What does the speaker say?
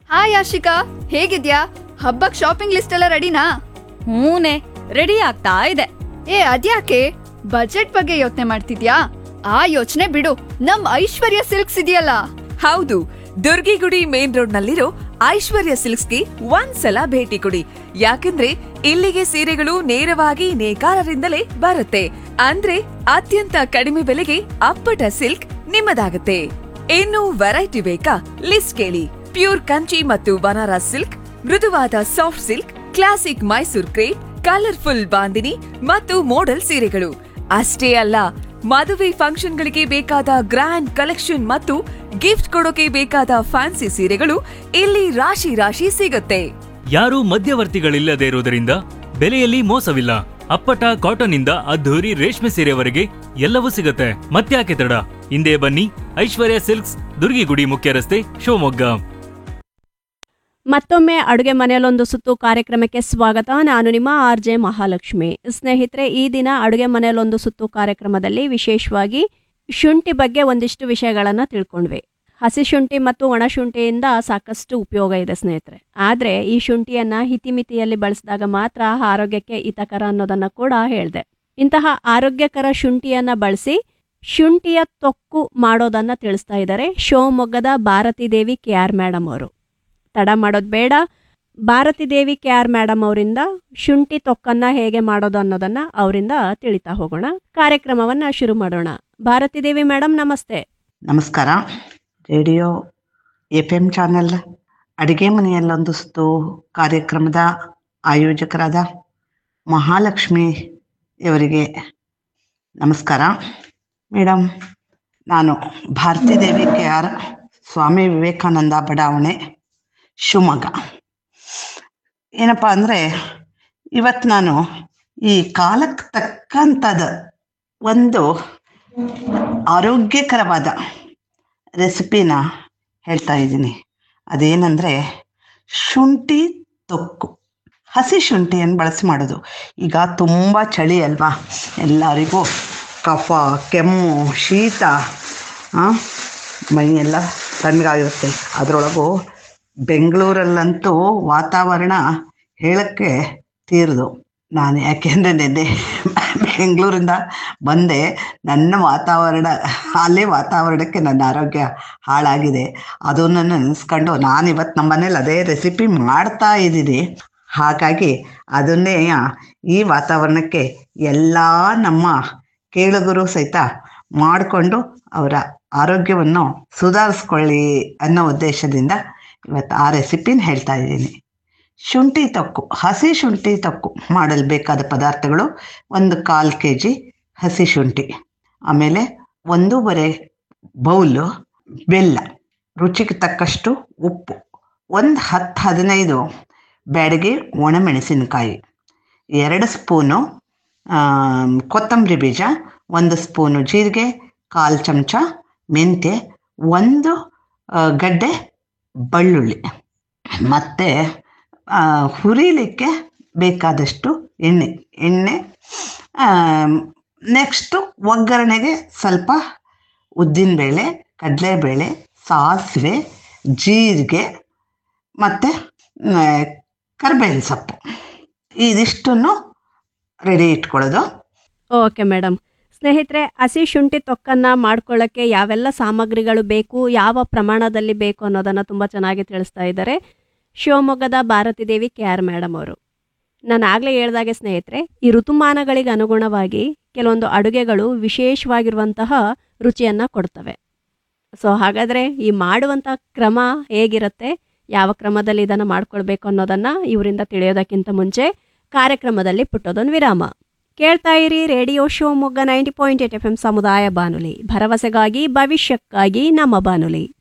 hi Ashika ಹೇಗಿದ್ಯಾ ಹಬ್ಬಕ್ shopping list ಎಲ್ಲ ರೆಡಿನಾ ಹೂನೆ ರೆಡಿ ಆಗ್ತಾ ಇದೆ ಏ ಅದ್ಯಾಕೆ ಬಜೆಟ್ ಬಗ್ಗೆ ಯೋಚನೆ ಮಾಡ್ತಿದ್ಯಾ ಆ ಯೋಚನೆ ಬಿಡು ನಮ್ ಐಶ್ವರ್ಯ ಸಿಲ್ಕ್ಸ್ ಇದೆಯಲ್ಲ ಹೌದು ದುರ್ಗಿಗುಡಿ ಮೇನ್ ರೋಡ್ ನಲ್ಲಿರೋ ಐಶ್ವರ್ಯ ಸಿಲ್ಕ್ಸ್ಗೆ ಒಂದ್ಸಲ ಭೇಟಿ ಕೊಡಿ ಯಾಕಂದ್ರೆ ಇಲ್ಲಿಗೆ ಸೀರೆಗಳು ನೇರವಾಗಿ ನೇಕಾರರಿಂದಲೇ ಬರುತ್ತೆ ಅಂದ್ರೆ ಅತ್ಯಂತ ಕಡಿಮೆ ಬೆಲೆಗೆ ಅಪ್ಪಟ ಸಿಲ್ಕ್ ನಿಮ್ಮದಾಗುತ್ತೆ ಇನ್ನು ವೆರೈಟಿ ಬೇಕಾ ಲಿಸ್ಟ್ ಕೇಳಿ ಪ್ಯೂರ್ ಕಂಚಿ ಮತ್ತು ಬನಾರಸ್ ಸಿಲ್ಕ್ ಮೃದುವಾದ soft silk classic Mysore crepe colourful bandhani ಮತ್ತು ಮೋಡಲ್ ಸೀರೆಗಳು ಅಷ್ಟೇ ಅಲ್ಲ ಮದುವೆ ಫಂಕ್ಷನ್ಗಳಿಗೆ ಬೇಕಾದ ಗ್ರ್ಯಾಂಡ್ ಕಲೆಕ್ಷನ್ ಮತ್ತು ಗಿಫ್ಟ್ ಕೊಡೋಕೆ ಬೇಕಾದ ಫ್ಯಾನ್ಸಿ ಸೀರೆಗಳು ಇಲ್ಲಿ ರಾಶಿ ರಾಶಿ ಸಿಗುತ್ತೆ ಯಾರೂ ಮಧ್ಯವರ್ತಿಗಳಿಲ್ಲದೆ ಇರುವುದರಿಂದ ಬೆಲೆಯಲ್ಲಿ ಮೋಸವಿಲ್ಲ ಅಪ್ಪಟ ಕಾಟನ್ ಇಂದ ಅದ್ಧೂರಿ ರೇಷ್ಮೆ ಸೀರೆವರೆಗೆ ಎಲ್ಲವೂ ಸಿಗುತ್ತೆ ಮತ್ತ್ಯಾಕೆ ತಡ ಹಿಂದೆ ಬನ್ನಿ ಐಶ್ವರ್ಯ ಸಿಲ್ಕ್ಸ್ ದುರ್ಗಿಗುಡಿ ಮುಖ್ಯ ರಸ್ತೆ ಶಿವಮೊಗ್ಗ ಮತ್ತೊಮ್ಮೆ ಅಡುಗೆ ಮನೆಯಲ್ಲೊಂದು ಸುತ್ತು ಕಾರ್ಯಕ್ರಮಕ್ಕೆ ಸ್ವಾಗತ ನಾನು ನಿಮ್ಮ ಆರ್ ಜೆ ಮಹಾಲಕ್ಷ್ಮಿ ಸ್ನೇಹಿತರೆ ಈ ದಿನ ಅಡುಗೆ ಮನೆಯಲ್ಲೊಂದು ಸುತ್ತು ಕಾರ್ಯಕ್ರಮದಲ್ಲಿ ವಿಶೇಷವಾಗಿ ಶುಂಠಿ ಬಗ್ಗೆ ಒಂದಿಷ್ಟು ವಿಷಯಗಳನ್ನು ತಿಳ್ಕೊಂಡ್ವಿ ಹಸಿ ಶುಂಠಿ ಮತ್ತು ಒಣ ಶುಂಠಿಯಿಂದ ಸಾಕಷ್ಟು ಉಪಯೋಗ ಇದೆ ಸ್ನೇಹಿತರೆ ಆದರೆ ಈ ಶುಂಠಿಯನ್ನು ಹಿತಿಮಿತಿಯಲ್ಲಿ ಬಳಸಿದಾಗ ಮಾತ್ರ ಆರೋಗ್ಯಕ್ಕೆ ಹಿತಕರ ಅನ್ನೋದನ್ನು ಕೂಡ ಹೇಳಿದೆ ಇಂತಹ ಆರೋಗ್ಯಕರ ಶುಂಠಿಯನ್ನು ಬಳಸಿ ಶುಂಠಿಯ ತೊಕ್ಕು ಮಾಡೋದನ್ನು ತಿಳಿಸ್ತಾ ಇದ್ದಾರೆ ಶಿವಮೊಗ್ಗದ Bharati Devi K R madam ಅವರು ತಡ ಮಾಡೋದು ಬೇಡ Bharati Devi K R madam ಅವರಿಂದ ಶುಂಠಿ ತೊಕ್ಕನ್ನ ಹೇಗೆ ಮಾಡೋದು ಅನ್ನೋದನ್ನ ಅವರಿಂದ ತಿಳಿತಾ ಹೋಗೋಣ ಕಾರ್ಯಕ್ರಮವನ್ನ ಶುರು ಮಾಡೋಣ ಭಾರತಿ ದೇವಿ ಮೇಡಮ್ ನಮಸ್ತೆ ನಮಸ್ಕಾರ ರೇಡಿಯೋ ಎಫ್ ಎಂ ಚಾನೆಲ್ ಅಡಿಗೆ ಮನೆಯಲ್ಲೊಂದು ಸುತ್ತು ಕಾರ್ಯಕ್ರಮದ ಆಯೋಜಕರಾದ ಮಹಾಲಕ್ಷ್ಮಿ ಇವರಿಗೆ ನಮಸ್ಕಾರ ಮೇಡಮ್ ನಾನು ಭಾರತಿ ದೇವಿ ಕೆ ಆರ್ ಸ್ವಾಮಿ ವಿವೇಕಾನಂದ ಬಡಾವಣೆ ಶಿವಮೊಗ್ಗ ಏನಪ್ಪ ಅಂದರೆ ಇವತ್ತು ನಾನು ಈ ಕಾಲಕ್ಕೆ ತಕ್ಕಂಥದ್ದು ಒಂದು ಆರೋಗ್ಯಕರವಾದ ರೆಸಿಪಿನ ಹೇಳ್ತಾ ಇದ್ದೀನಿ ಅದೇನೆಂದರೆ ಶುಂಠಿ ತೊಕ್ಕು ಹಸಿ ಶುಂಠಿಯನ್ನು ಬಳಸಿ ಮಾಡೋದು ಈಗ ತುಂಬ ಚಳಿ ಅಲ್ವಾ ಎಲ್ಲರಿಗೂ ಕಫ ಕೆಮ್ಮು ಶೀತ ಆ, ಮೈಯೆಲ್ಲ ತಣ್ಣಗಾಗಿರುತ್ತೆ ಅದರೊಳಗು ಬೆಂಗಳೂರಲ್ಲಂತೂ ವಾತಾವರಣ ಹೇಳಕ್ಕೆ ತೀರದು ನಾನು ಯಾಕೆಂದರೆ ನೆನ್ನೆ ಬೆಂಗಳೂರಿಂದ ಬಂದೆ ನನ್ನ ವಾತಾವರಣ ಅಲ್ಲೇ ವಾತಾವರಣಕ್ಕೆ ನನ್ನ ಆರೋಗ್ಯ ಹಾಳಾಗಿದೆ ಅದನ್ನು ನೆನೆಸ್ಕೊಂಡು ನಾನು ಇವತ್ತು ನಮ್ಮ ಮನೇಲಿ ಅದೇ ರೆಸಿಪಿ ಮಾಡ್ತಾ ಇದ್ದೀನಿ ಹಾಗಾಗಿ ಅದನ್ನೇ ಈ ವಾತಾವರಣಕ್ಕೆ ಎಲ್ಲ ನಮ್ಮ ಕೇಳುಗರು ಸಹಿತ ಮಾಡಿಕೊಂಡು ಅವರ ಆರೋಗ್ಯವನ್ನು ಸುಧಾರಿಸ್ಕೊಳ್ಳಿ ಅನ್ನೋ ಉದ್ದೇಶದಿಂದ ಇವತ್ತು ಆ ರೆಸಿಪಿನ ಹೇಳ್ತಾ ಇದ್ದೀನಿ ಶುಂಠಿ ತೊಕ್ಕು ಹಸಿ ಶುಂಠಿ ತೊಕ್ಕು ಮಾಡಲು ಬೇಕಾದ ಪದಾರ್ಥಗಳು ಒಂದು ಕಾಲು ಕೆ ಜಿ ಹಸಿ ಶುಂಠಿ ಆಮೇಲೆ ಒಂದೂವರೆ ಬೌಲು ಬೆಲ್ಲ ರುಚಿಗೆ ತಕ್ಕಷ್ಟು ಉಪ್ಪು ಒಂದು ಹತ್ತು ಹದಿನೈದು ಬ್ಯಾಡಗಿ ಒಣಮೆಣಸಿನಕಾಯಿ ಎರಡು ಸ್ಪೂನು ಆಮ್, ಕೊತ್ತಂಬರಿ ಬೀಜ ಒಂದು ಸ್ಪೂನು ಜೀರಿಗೆ ಕಾಲು ಚಮಚ ಮೆಂತ್ಯ ಒಂದು ಆ, ಗಡ್ಡೆ ಬೆಳ್ಳುಳ್ಳಿ ಮತ್ತು ಹುರಿಲಿಕ್ಕೆ ಬೇಕಾದಷ್ಟು ಎಣ್ಣೆ ಎಣ್ಣೆ ನೆಕ್ಸ್ಟು ಒಗ್ಗರಣೆಗೆ ಸ್ವಲ್ಪ ಉದ್ದಿನಬೇಳೆ ಕಡಲೆಬೇಳೆ ಸಾಸಿವೆ ಜೀರಿಗೆ ಮತ್ತು ಕರಿಬೇವಿನ ಸೊಪ್ಪು ಇದಿಷ್ಟನ್ನು ರೆಡಿ ಇಟ್ಕೊಳ್ಳೋದು ಓಕೆ ಮೇಡಮ್ ಸ್ನೇಹಿತರೆ ಹಸಿ ಶುಂಠಿ ತೊಕ್ಕನ್ನ ಮಾಡ್ಕೊಳ್ಳೋಕ್ಕೆ ಯಾವೆಲ್ಲ ಸಾಮಗ್ರಿಗಳು ಬೇಕು ಯಾವ ಪ್ರಮಾಣದಲ್ಲಿ ಬೇಕು ಅನ್ನೋದನ್ನು ತುಂಬ ಚೆನ್ನಾಗಿ ತಿಳಿಸ್ತಾ ಇದ್ದಾರೆ ಶಿವಮೊಗ್ಗದ Bharati Devi K R madam ಅವರು ನಾನು ಆಗಲೇ ಹೇಳ್ದಾಗೆ ಸ್ನೇಹಿತರೆ ಈ ಋತುಮಾನಗಳಿಗೆ ಅನುಗುಣವಾಗಿ ಕೆಲವೊಂದು ಅಡುಗೆಗಳು ವಿಶೇಷವಾಗಿರುವಂತಹ ರುಚಿಯನ್ನು ಕೊಡ್ತವೆ ಸೊ ಹಾಗಾದರೆ ಈ ಮಾಡುವಂಥ ಕ್ರಮ ಹೇಗಿರುತ್ತೆ ಯಾವ ಕ್ರಮದಲ್ಲಿ ಇದನ್ನು ಮಾಡ್ಕೊಳ್ಬೇಕು ಅನ್ನೋದನ್ನು ಇವರಿಂದ ತಿಳಿಯೋದಕ್ಕಿಂತ ಮುಂಚೆ ಕಾರ್ಯಕ್ರಮದಲ್ಲಿ ಪುಟ್ಟದೊಂದು ವಿರಾಮ ಕೇಳ್ತಾ ಇರಿ radio Shivamogga ninety point eight F M ಸಮುದಾಯ ಬಾನುಲಿ ಭರವಸೆಗಾಗಿ ಭವಿಷ್ಯಕ್ಕಾಗಿ ನಮ್ಮ ಬಾನುಲಿ